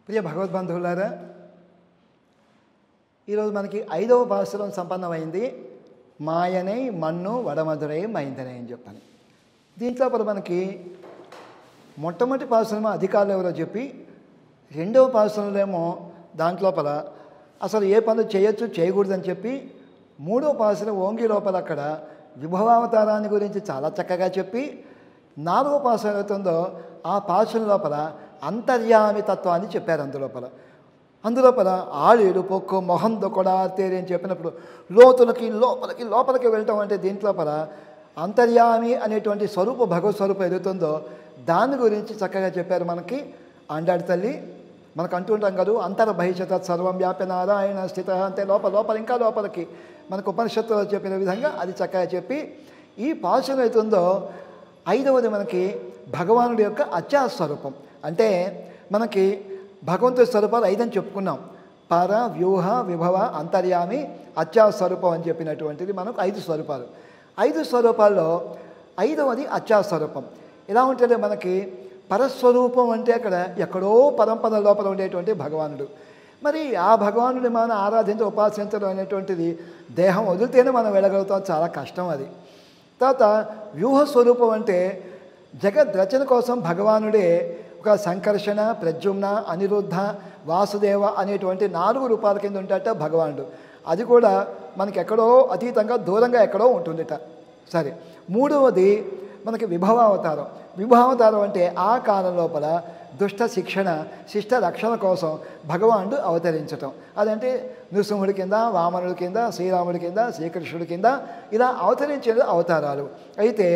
ప్రియ భగవద్బంధువులారా ఈరోజు మనకి ఐదవ భాషలో సంపన్నమైంది మాయనై మన్ను వడమధురై మైందనై అని చెప్పని దీంట్లో ఇప్పుడు మనకి మొట్టమొదటి పాసనమో అధికారులు ఎవరో చెప్పి రెండవ పాసనలో ఏమో దాంట్లోపల అసలు ఏ పనులు చేయొచ్చు చేయకూడదని చెప్పి మూడో పాసన ఓంగి లోపల అక్కడ విభవావతారాన్ని గురించి చాలా చక్కగా చెప్పి నాలుగో పాసన అవుతుందో ఆ పాసన లోపల అంతర్యామి తత్వాన్ని చెప్పారు అందులోపల అందులోపల ఆళీడు పొక్కు మొహం దొక్కడా తేరి అని చెప్పినప్పుడు లోతులకి లోపలికి లోపలికి వెళ్ళటం అంటే దీంట్లోపల అంతర్యామి అనేటువంటి స్వరూప భగవత్ స్వరూపం ఎదుగుతుందో దాని గురించి చక్కగా చెప్పారు మనకి అండాడి తల్లి మనకు అంటుంటాం కదా అంతర బహిషత సర్వం వ్యాప్య నారాయణ స్థిత అంటే లోపల లోపల ఇంకా లోపలికి మనకు ఉపనిషత్తులో చెప్పిన విధంగా అది చక్కగా చెప్పి ఈ పాశం అవుతుందో ఐదవది మనకి భగవానుడి యొక్క అత్యాస్వరూపం అంటే మనకి భగవంతుడి స్వరూపాలు ఐదని చెప్పుకున్నాం పర వ్యూహ విభవ అంతర్యామి అత్యాస్వరూపం అని చెప్పినటువంటిది మనకు ఐదు స్వరూపాలు ఐదు స్వరూపాల్లో ఐదవది అత్యాస్వరూపం ఎలా ఉంటుంది మనకి పరస్వరూపం అంటే అక్కడ ఎక్కడో పరంపర లోపల ఉండేటువంటి భగవానుడు మరి ఆ భగవానుడి మనం ఆరాధించి ఉపాసించడం అనేటువంటిది దేహం వదిలితేనే మనం వెళ్ళగలుగుతాం చాలా కష్టం అది తర్వాత వ్యూహ స్వరూపం అంటే జగత్ రచన కోసం భగవానుడే ఒక సంకర్షణ ప్రద్యుమ్న అనిరుద్ధ వాసుదేవ అనేటువంటి నాలుగు రూపాల కింద ఉంటాట భగవానుడు అది కూడా మనకి ఎక్కడో అతీతంగా దూరంగా ఎక్కడో ఉంటుందిట సరే మూడవది మనకి విభవావతారం విభవావతారం అంటే ఆ కాలం లోపల దుష్ట శిక్షణ శిష్ట రక్షణ కోసం భగవానుడు అవతరించటం అదంటే నృసింహుడి కింద వామనుడి కింద శ్రీరాముడి కింద శ్రీకృష్ణుడి కింద ఇలా అవతరించే అవతారాలు అయితే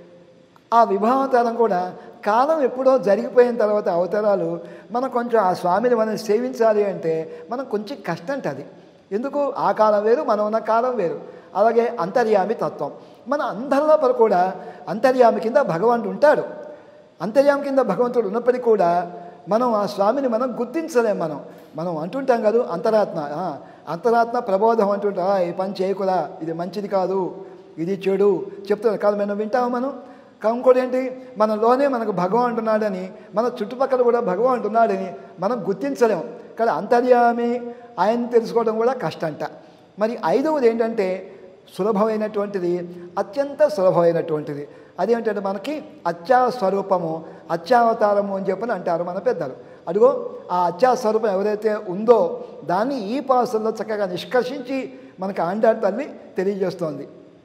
ఆ విభావతారం కూడా కాలం ఎప్పుడో జరిగిపోయిన తర్వాత అవతారాలు మనం కొంచెం ఆ స్వామిని మనం సేవించాలి అంటే మనం కొంచెం కష్టం అది ఎందుకు ఆ కాలం వేరు మనం ఉన్న కాలం వేరు అలాగే అంతర్యామి తత్వం మన అందరి లోపల కూడా అంతర్యామి కింద భగవంతుడు ఉంటాడు అంతర్యామి కింద భగవంతుడు ఉన్నప్పటికీ కూడా మనం ఆ స్వామిని మనం గుర్తించలేం మనం మనం అంటుంటాం కదా అంతరాత్మ ఆ, అంతరాత్మ ప్రబోధం అంటుంటా "ఆ, ఈ పని చేయకురా ఇది మంచిది కాదు ఇది చెడు చెప్తున్నారు కాదు మనం వింటామా మనం ఇంకోటి ఏంటి మనలోనే మనకు భగవాన్ ఉన్నాడని మన చుట్టుపక్కల కూడా భగవాన్ ఉన్నాడని మనం గుర్తించలేము కానీ అంతర్యామి ఆయన తెలుసుకోవడం కూడా కష్టంట మరి ఐదవది ఏంటంటే సులభమైనటువంటిది అత్యంత సులభమైనటువంటిది అదేంటంటే మనకి అత్యా స్వరూపము అత్యావతారము అని చెప్పని అంటారు మన పెద్దలు అదిగో ఆ అత్యా స్వరూపం ఎవరైతే ఉందో దాన్ని ఈ పాసల్లో చక్కగా నిష్కర్షించి మనకి ఆండాడు తల్లి తెలియజేస్తోంది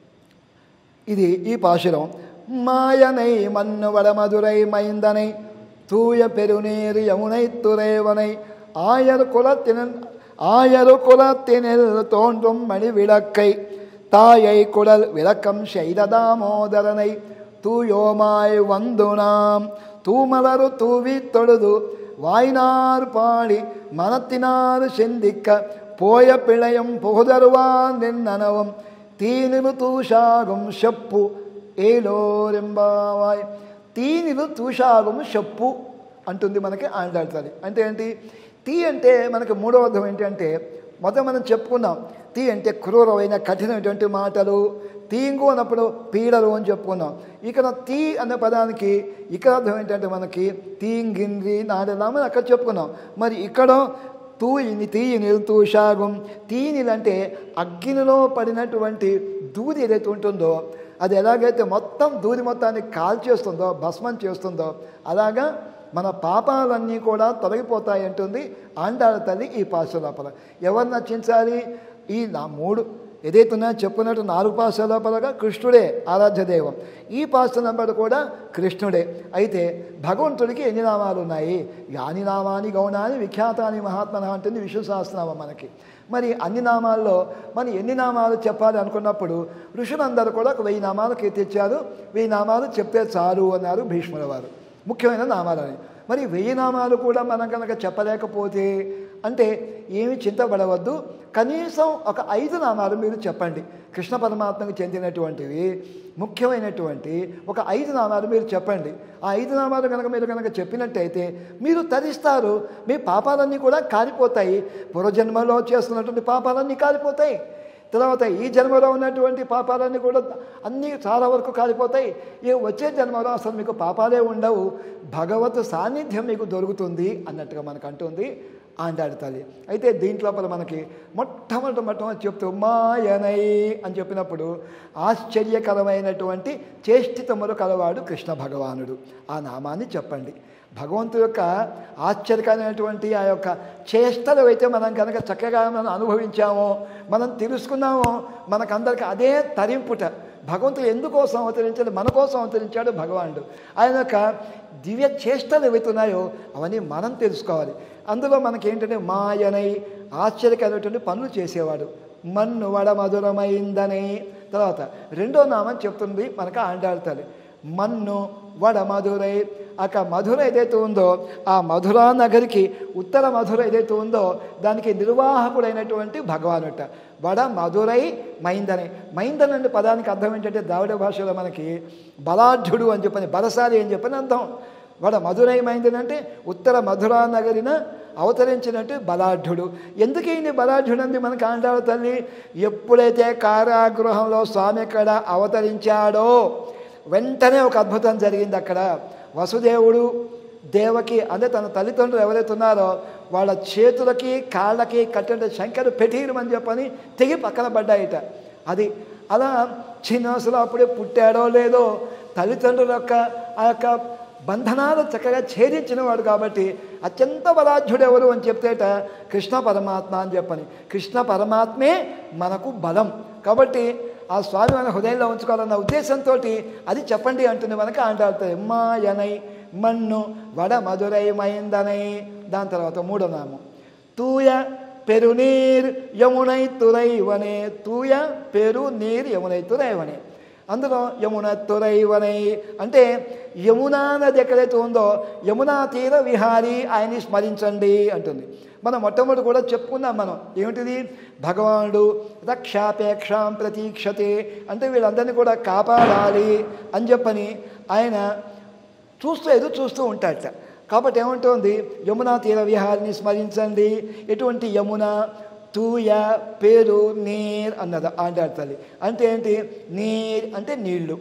ఇది ఈ పాశురం మాయనై మన్ను వడమధురై మైందனை தூய பெருநீர் யமுனை துறைவனை ஆயர் குலத்தினில் ஆயரு குலத்தினில் தோன்றும் மணி விளக்கை தாயை குடல் விளக்கம் செய்த தாமோதரனை தூயோமாய் வந்து நாம் தூமலரு தூவி தொழுது வாய்னார் பாடி மனத்தினார் சிந்திக்க போய பிழையும் புகுதருவான் நின்னனவும் తీనిలు తూషాగం షప్పు ఏలోరెంబావాయ్ తీనిలు తూషాగం షప్పు అంటుంది మనకి ఆండాడుతుంది అంటే ఏంటి తీ అంటే మనకి మూడవ అర్థం ఏంటి అంటే మొదట మనం చెప్పుకున్నాం తీ అంటే క్రూరమైన కఠినమైనటువంటి మాటలు తీంగు అన్నప్పుడు పీడలు అని చెప్పుకున్నాం ఇక్కడ తీ అనే పదానికి ఇక్కడ అర్థం ఏంటంటే మనకి తీంగింద్రి నాడెలామని అక్కడ చెప్పుకున్నాం మరి ఇక్కడ తూయిని తీయిని తూషాగం తీనిలంటే అగ్నిలో పడినటువంటి దూది ఏదైతే ఉంటుందో అది ఎలాగైతే మొత్తం దూది మొత్తాన్ని కాల్చేస్తుందో భస్మం చేస్తుందో అలాగా మన పాపాలన్నీ కూడా తొలగిపోతాయి అంటుంది ఆండాళ్ళ తల్లి ఈ పాశ లోపల ఎవరు నచ్చించాలి ఈ నా మూడు ఏదైతే ఉన్నాయో చెప్పుకున్నట్టు నాలుగు పాస లోపలగా కృష్ణుడే ఆరాధ్య దైవం ఈ పాస నంబర్ కూడా కృష్ణుడే అయితే భగవంతుడికి ఎన్ని నామాలు ఉన్నాయి యాని నామాని గౌణాని విఖ్యాతాని మహాత్మన అంటుంది విష్ణు సహస్రనామం మనకి మరి అన్ని నామాల్లో మరి ఎన్ని నామాలు చెప్పాలి అనుకున్నప్పుడు ఋషులందరూ కూడా ఒక వెయ్యి నామాలు కీర్తించారు వెయ్యి నామాలు చెప్తే చాలు అన్నారు భీష్ముల వారు ముఖ్యమైన నామాలని మరి వెయ్యి నామాలు కూడా మనం కనుక చెప్పలేకపోతే అంటే ఏమి చింతపడవద్దు కనీసం ఒక ఐదు నామాలు మీరు చెప్పండి కృష్ణ పరమాత్మకు చెందినటువంటివి ముఖ్యమైనటువంటి ఒక ఐదు నామాలు మీరు చెప్పండి ఆ ఐదు నామాలు కనుక మీరు కనుక చెప్పినట్టయితే మీరు తరిస్తారు మీ పాపాలన్నీ కూడా కాలిపోతాయి పూర్వజన్మలో చేస్తున్నటువంటి పాపాలన్నీ కాలిపోతాయి తర్వాత ఈ జన్మలో ఉన్నటువంటి పాపాలన్నీ కూడా అన్నీ చాలా వరకు కాలిపోతాయి ఈ వచ్చే జన్మలో అసలు మీకు పాపాలే ఉండవు భగవత్ సాన్నిధ్యం మీకు దొరుకుతుంది అన్నట్టుగా మనకు అంటుంది ఆండాడు తల్లి అయితే దీంట్లో మనకి మొట్టమొదటి మొట్టమొదటి చెప్తూ మాయనై అని చెప్పినప్పుడు ఆశ్చర్యకరమైనటువంటి చేష్టితములు కలవాడు కృష్ణ భగవానుడు ఆ నామాన్ని చెప్పండి భగవంతుడి యొక్క ఆశ్చర్యకరమైనటువంటి ఆ యొక్క చేష్టలు అయితే మనం కనుక చక్కగా మనం అనుభవించామో మనం తెలుసుకున్నామో మనకందరికి అదే తరింపుట భగవంతుడు ఎందుకోసం అవతరించాడు మన కోసం అవతరించాడు భగవానుడు ఆయన యొక్క దివ్య చేష్టలు ఏవైతున్నాయో అవన్నీ మనం తెలుసుకోవాలి అందులో మనకి ఏంటంటే మాయనై ఆశ్చర్యకరమైనటువంటి పనులు చేసేవాడు మన్ను వడ మధురమైందని తర్వాత రెండో నామం చెప్తుంది మనకు ఆండాడుతాడు మన్ను వడ మధురై అక్క మధుర ఏదైతే ఉందో ఆ మధురా నగరికి ఉత్తర మధుర ఏదైతే ఉందో దానికి నిర్వాహకుడైనటువంటి భగవానుట వడ మధురై మైందని మైందన్ అనే పదానికి అర్థం ఏంటంటే ద్రావిడ భాషలో మనకి బలాఢ్యుడు అని చెప్పని బలసారి అని చెప్పని అర్థం వడ మధురై మైందన్ అంటే ఉత్తర మధురా నగరిన అవతరించినట్టు బలాఢ్యుడు ఎందుకైంది బలాఢ్యుడు అంది మనకు ఆండాడు తల్లి ఎప్పుడైతే కారాగృహంలో స్వామి అక్కడ అవతరించాడో వెంటనే ఒక అద్భుతం జరిగింది అక్కడ వసుదేవుడు దేవకి అంటే తన తల్లిదండ్రులు ఎవరైతే ఉన్నారో వాళ్ళ చేతులకి కాళ్ళకి కట్టిన శంకరు పెట్టీరమని చెప్పని తెగి పక్కన పడ్డాయిట అది అలా చిన్న అసలు అప్పుడే పుట్టాడో లేదో తల్లిదండ్రుల యొక్క ఆ యొక్క బంధనాలు చక్కగా ఛేదించిన వాడు కాబట్టి అత్యంత బలాఢ్యుడు ఎవరు అని చెప్తేట కృష్ణ పరమాత్మ అని చెప్పని కృష్ణ పరమాత్మే మనకు బలం కాబట్టి ఆ స్వామి మన హృదయంలో ఉంచుకోవాలన్న ఉద్దేశంతో అది చెప్పండి అంటుంది మనకు ఆంటాడుతుంది మాయనై మన్ను వడ మధురై మైందనై దాని తర్వాత మూడో నామం తూయ పెరునీర్ యమునై తురైవనే తూయ పెరు నీర్ యమునై తురైవనే అందులో యమున తురైవనై అంటే యమునా నది ఎక్కడైతే ఉందో యమునా తీర విహారీ ఆయన్ని స్మరించండి అంటుంది మనం మొట్టమొదటి కూడా చెప్పుకున్నాం మనం ఏమిటిది భగవానుడు రక్షాపేక్షాం ప్రతీక్షతే అంటే వీళ్ళందరినీ కూడా కాపాడాలి అని చెప్పని ఆయన చూస్తూ ఎదురు చూస్తూ ఉంటాడట కాబట్టి ఏమంటుంది యమునా తీర విహారిని స్మరించండి ఎటువంటి యమున తూయ పేరు నీర్ అన్నది ఆండాడు తల్లి అంటే ఏంటి నీర్ అంటే నీళ్లు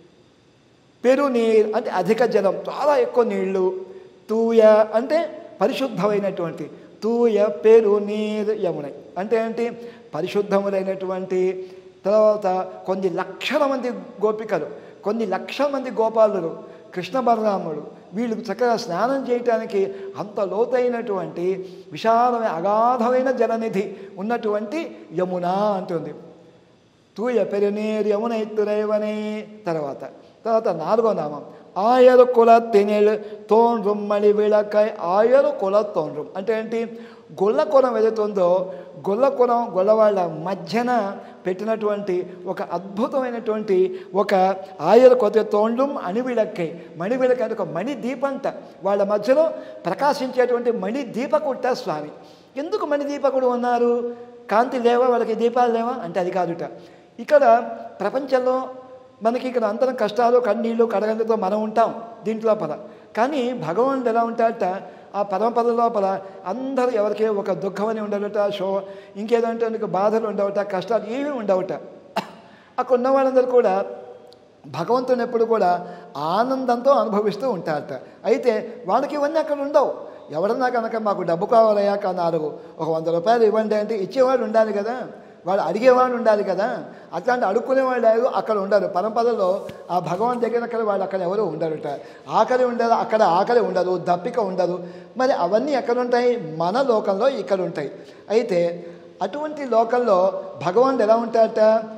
పెరు నీర్ అంటే అధిక జలం చాలా ఎక్కువ నీళ్లు తూయ అంటే పరిశుద్ధమైనటువంటి తూయ పేరు నీర్ యమునై అంటే ఏంటి పరిశుద్ధములైనటువంటి తర్వాత కొన్ని లక్షల మంది గోపికలు కొన్ని లక్షల మంది గోపాలులు కృష్ణ బలరాముడు వీళ్ళు చక్కగా స్నానం చేయటానికి అంత లోతైనటువంటి విశాలమైన అగాధమైన జలనిధి ఉన్నటువంటి యమున అంటుంది తూయ పెరునీరు యమున ఎత్తురైవనే తర్వాత తర్వాత నాలుగో నామం ఆయరు కుల తెనిల్ తోండ్రం మణి విళకై ఆయరు కుల తోండ్రం అంటే ఏంటి గొల్ల కులం ఏదైతుందో గొల్ల కులం గొల్లవాళ్ళ మధ్యన పెట్టినటువంటి ఒక అద్భుతమైనటువంటి ఒక ఆయరు కొత్త తోండం అణివిళక్కై మణివిళక అంటే ఒక మణి దీపంట వాళ్ళ మధ్యలో ప్రకాశించేటువంటి మణి దీపకుట్ట స్వామి ఎందుకు మణి దీపకుడు ఉన్నారు కాంతి లేవా వాళ్ళకి దీపాలు లేవా అంటే అది కాదుట ఇక్కడ ప్రపంచంలో మనకి ఇక్కడ అందరం కష్టాలు కన్నీళ్ళు కడగందుతో మనం ఉంటాం దీంట్లో పద కానీ భగవానుడు ఎలా ఉంటాడట ఆ పరమపద లోపల అందరూ ఎవరికే ఒక దుఃఖం అని ఉండవట షో ఇంకేదంటే నీకు బాధలు ఉండవట కష్టాలు ఏమీ ఉండవట అక్కడ ఉన్న వాళ్ళందరూ కూడా భగవంతుని ఎప్పుడు కూడా ఆనందంతో అనుభవిస్తూ ఉంటారట అయితే వాళ్ళకి ఇవన్నీ అక్కడ ఉండవు ఎవరన్నా కనుక మాకు డబ్బు కావాలయ్యా కానీ నాలుగు ఒక వంద రూపాయలు ఇవ్వండి అంటే ఇచ్చేవాడు ఉండాలి కదా వాడు అడిగేవాడు ఉండాలి కదా అట్లాంటి అడుక్కునేవాడు లేదు అక్కడ ఉండరు పరంపరలో ఆ భగవాన్ దగ్గర అక్కడ వాళ్ళు అక్కడ ఎవరు ఉండరుట ఆకలి ఉండదు అక్కడ ఆకలి ఉండదు దప్పిక ఉండదు మరి అవన్నీ ఎక్కడ ఉంటాయి మన లోకంలో ఇక్కడ ఉంటాయి అయితే అటువంటి లోకంలో భగవానుడు ఎలా ఉంటాడట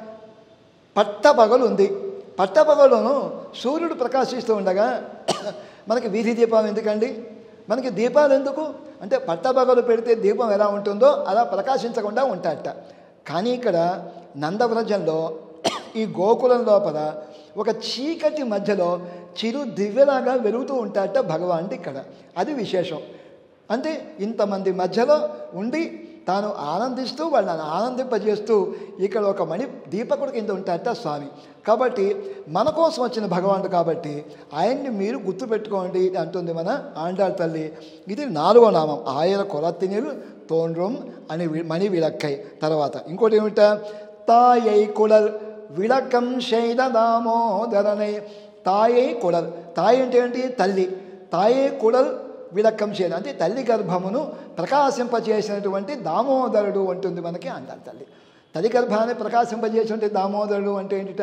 పట్టపగలు ఉంది పట్టపగలును సూర్యుడు ప్రకాశిస్తూ ఉండగా మనకి వీధి దీపం ఎందుకండి మనకి దీపాలు ఎందుకు అంటే పట్టపగలు పెడితే దీపం ఎలా ఉంటుందో అలా ప్రకాశించకుండా ఉంటాడట కానీ ఇక్కడ నందవ్రజంలో ఈ గోకులం లోపల ఒక చీకటి మధ్యలో చిరు దివ్యలాగా వెలుగుతూ ఉంటాడట భగవానుడు ఇక్కడ అది విశేషం అంటే ఇంతమంది మధ్యలో ఉండి తాను ఆనందిస్తూ వాళ్ళని ఆనందింపజేస్తూ ఇక్కడ ఒక మణి దీపకుడు కింద ఉంటాడట స్వామి కాబట్టి మన కోసం వచ్చిన భగవానుడు కాబట్టి ఆయన్ని మీరు గుర్తుపెట్టుకోండి అంటుంది మన ఆండాళ్ తల్లి ఇది నాలుగో నామం ఆయన కొలత్తినీరు తోండ్రం అని వి- మణి విలక్కై తర్వాత ఇంకోటి ఏమిట தாயை குழல் విళకం శైల దామోదరనే తాయే కుడల్ తాయి అంటే ఏంటి తల్లి తాయే కుడల్ విళకం శైల అంటే తల్లి గర్భమును ప్రకాశింపజేసినటువంటి దామోదరుడు అంటుంది మనకి అంటారు తల్లి తల్లి గర్భాన్ని ప్రకాశింపజేసినటువంటి దామోదరుడు అంటే ఏంటిట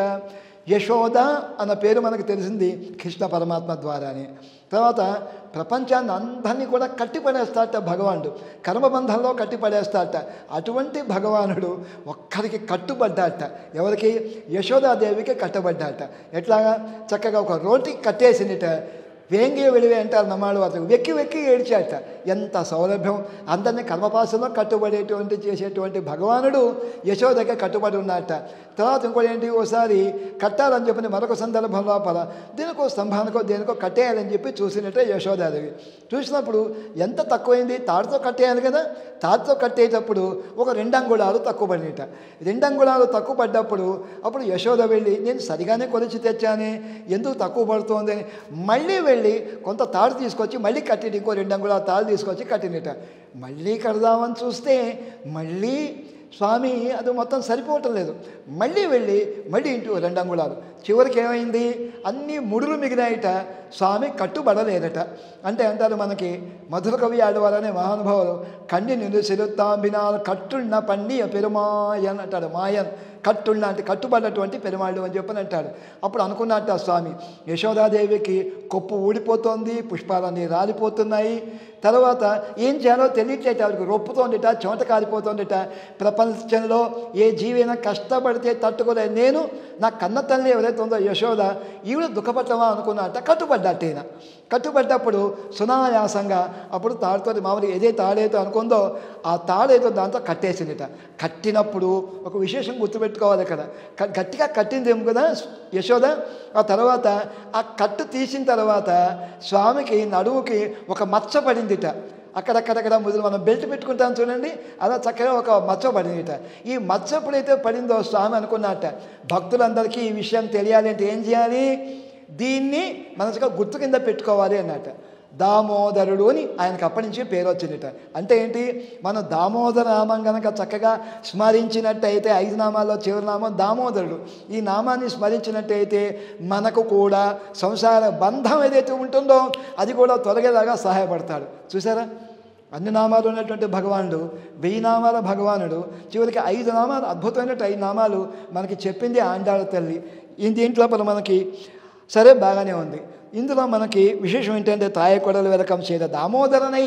యశోద అన్న పేరు మనకు తెలిసింది కృష్ణ పరమాత్మ ద్వారానే తర్వాత ప్రపంచాన్ని అందరినీ కూడా కట్టిపడేస్తాట భగవానుడు కర్మబంధంలో కట్టిపడేస్తాట అటువంటి భగవానుడు ఒక్కరికి కట్టుబడ్డాట ఎవరికి యశోదాదేవికి కట్టబడ్డాట ఎట్లాగా చక్కగా ఒక రోటికి కట్టేసిందిట వేంగి వెలివే అంటారు నమ్మాడు అతను వెక్కి వెక్కి ఏడ్చాట ఎంత సౌలభ్యం అందరినీ కర్మపాసంలో కట్టుబడేటువంటి చేసేటువంటి భగవానుడు యశోదకి కట్టుబడి ఉన్నట్ట తర్వాత ఇంకోటి ఏంటి ఓసారి కట్టాలని చెప్పి మరొక సందర్భం లోపల దీనికో స్తంభానికో దేనికో కట్టేయాలని చెప్పి చూసినట్టే యశోదాదేవి చూసినప్పుడు ఎంత తక్కువైంది తాడుతో కట్టేయాలి కదా తాడుతో కట్టేటప్పుడు ఒక రెండు అంగుళాలు తక్కువ పడినట రెండు అంగుళాలు తక్కువ పడ్డప్పుడు అప్పుడు యశోద వెళ్ళి నేను సరిగానే కొలిచి తెచ్చానే ఎందుకు తక్కువ పడుతోంది అని మళ్ళీ వెళ్ళి కొంత తాడు తీసుకొచ్చి మళ్ళీ కట్టింది ఇంకో రెండు అంగుళాలు తాడు తీసుకొచ్చి కట్టినట మళ్ళీ కడదామని చూస్తే మళ్ళీ స్వామి అది మొత్తం సరిపోవటం లేదు మళ్ళీ వెళ్ళి మళ్ళీ ఇంటూ రెండు అంగుళాలు చివరికి ఏమైంది అన్ని ముడులు మిగిలాయిట స్వామి కట్టుబడలేదట అంటే అంటారు మనకి మధుర కవి ఆడవారనే మహానుభావులు కండి నిన్ను సిరుత్తాంబినాలు కట్టున్న పండియ పెరుమాయన్ అంటాడు మాయన్ కట్టున్న అంటే కట్టుబడినటువంటి పెరుమాళ్ళు అని చెప్పని అంటాడు అప్పుడు అనుకున్నట్ట స్వామి యశోదాదేవికి కొప్పు ఊడిపోతోంది పుష్పాలన్నీ రాలిపోతున్నాయి తర్వాత ఏం చేయాలో తెలియట్లేట ఆవిడకి రొప్పుతోందిట చెమట కారిపోతోందిట ప్రపంచంలో ఏ జీవైనా కష్టపడితే తట్టుకోలే నేను నా కన్న తల్లి ఎవరైతే ఉందో యశోద ఈవిడ దుఃఖపట్టమా అనుకున్నట్ట కట్టుబడ్డట్ట ఈయన కట్టుబడ్డప్పుడు సునాయాసంగా అప్పుడు తాడుతో మామూలు ఏదే తాడేదో అనుకుందో ఆ తాడేదో దాంతో కట్టేసిందిట కట్టినప్పుడు ఒక విశేషం గుర్తుపెట్టుకోవాలి ఇక్కడ క- గట్టిగా కట్టిందేమో కదా యశోద ఆ తర్వాత ఆ కట్టు తీసిన తర్వాత స్వామికి నడువుకి ఒక మచ్చ పడిందిట అక్కడక్కడక్కడ ముదులు మనం బెల్ట్ పెట్టుకుంటాం చూడండి అలా చక్కగా ఒక మచ్చ పడిందిట ఈ మచ్చ ఎప్పుడైతే పడిందో స్వామి అనుకున్నట్ట భక్తులందరికీ ఈ విషయం తెలియాలి అంటే ఏం చేయాలి దీన్ని మనసుగా గుర్తు కింద పెట్టుకోవాలి అన్నట్ట దామోదరుడు అని ఆయనకు అప్పటి నుంచి పేరు వచ్చిందిట అంటే ఏంటి మనం దామోదర నామం కనుక చక్కగా స్మరించినట్టయితే ఐదు నామాల్లో చివరి నామం దామోదరుడు ఈ నామాన్ని స్మరించినట్టయితే మనకు కూడా సంసార బంధం ఏదైతే ఉంటుందో అది కూడా తొలగేలాగా సహాయపడతాడు చూసారా అన్ని నామాలు ఉన్నటువంటి భగవానుడు వెయ్యి నామాల భగవానుడు చివరికి ఐదు నామాలు అద్భుతమైనటువంటి ఐదు నామాలు మనకి చెప్పింది ఆండాళ్ళ తల్లి ఈ దీంట్లో మనకి సరే బాగానే ఉంది ఇందులో మనకి విశేషం ఏంటంటే తాయ కొడలు వెలకం చేత దామోదరనై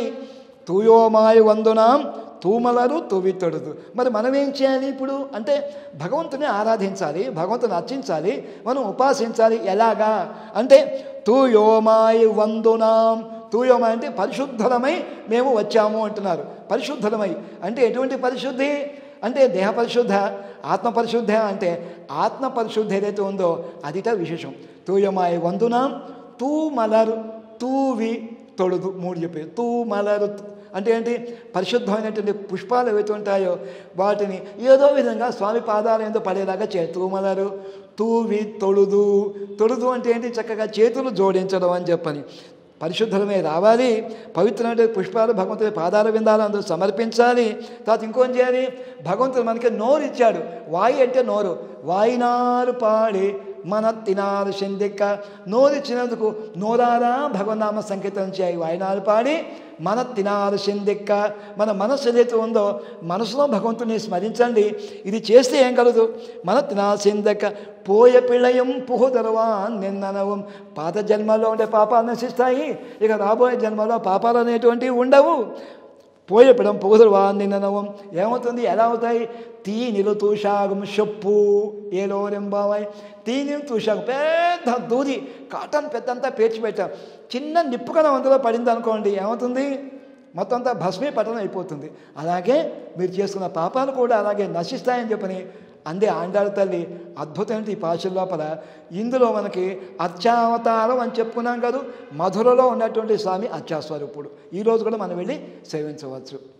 తూయోమాయ వందునాం తూమలరు తువితొడుదు మరి మనం ఏం చేయాలి ఇప్పుడు అంటే భగవంతుని ఆరాధించాలి భగవంతుని అర్చించాలి మనం ఉపాసించాలి ఎలాగా అంటే తూయోమాయ వందునాం తూయోమాయ అంటే పరిశుద్ధమై మేము వచ్చాము అంటున్నారు పరిశుద్ధమై అంటే ఎటువంటి పరిశుద్ధి అంటే దేహ పరిశుద్ధ ఆత్మ పరిశుద్ధ అంటే ఆత్మ పరిశుద్ధి ఏదైతే ఉందో అదిట విశేషం తూయమాయ వందునాం తూ మలరు తూవి తొడుదు మూడు చెప్పారు తూ మలరు అంటే ఏంటి పరిశుద్ధమైనటువంటి పుష్పాలు ఏవైతే ఉంటాయో వాటిని ఏదో విధంగా స్వామి పాదాలు ఏందో పడేలాగా చే తూమలరు తూవి తొడుదు తొడుదు అంటే ఏంటి చక్కగా చేతులు జోడించడం అని చెప్పని పరిశుద్ధమే రావాలి పవిత్రమైన పుష్పాలు భగవంతుడి పాదాల విందాలు అందరూ సమర్పించాలి తర్వాత ఇంకోం చేయాలి భగవంతుడు మనకి నోరు ఇచ్చాడు వాయి అంటే నోరు వాయినారు పాడి మన తినారు చెందిక్క నోరు ఇచ్చినందుకు నోరారా భగవన్నామ సంకీర్తనం చేయి వాయినారు పాడి మన తినారు చెందిక్క మన మనస్సు ఏదైతే ఉందో మనసులో భగవంతుని స్మరించండి ఇది చేస్తే ఏం కలదు మన తినారు చెందక్క పోయ పిళ్ళయం పుహుదరవా నిన్ననవం పాత జన్మలో ఉండే పాపాలు నశిస్తాయి ఇక రాబోయే జన్మలో పాపాలు అనేటువంటివి ఉండవు పోయే పిడం పొగుదరువా నిన్ననవం ఏమవుతుంది ఎలా అవుతాయి తీనిలు తూషాగం షప్పు ఏలో రెంబావాయ్ తీని తూషాగం పెద్ద దూది కాటన్ పెద్దంతా పేర్చి పెట్టాం చిన్న నిప్పుకణం అందులో పడింది అనుకోండి ఏమవుతుంది మొత్తం అంతా భస్మీ పట్టణం అయిపోతుంది అలాగే మీరు చేసుకున్న పాపాలు కూడా అలాగే నశిస్తాయని చెప్పని అందే ఆండాళ్ళ తల్లి అద్భుతమైన ఈ పాశల లోపల ఇందులో మనకి అర్చావతారం అని చెప్పుకున్నాం కాదు మధురలో ఉన్నటువంటి స్వామి అర్చాస్వరూపుడు ఈరోజు కూడా మనం వెళ్ళి సేవించవచ్చు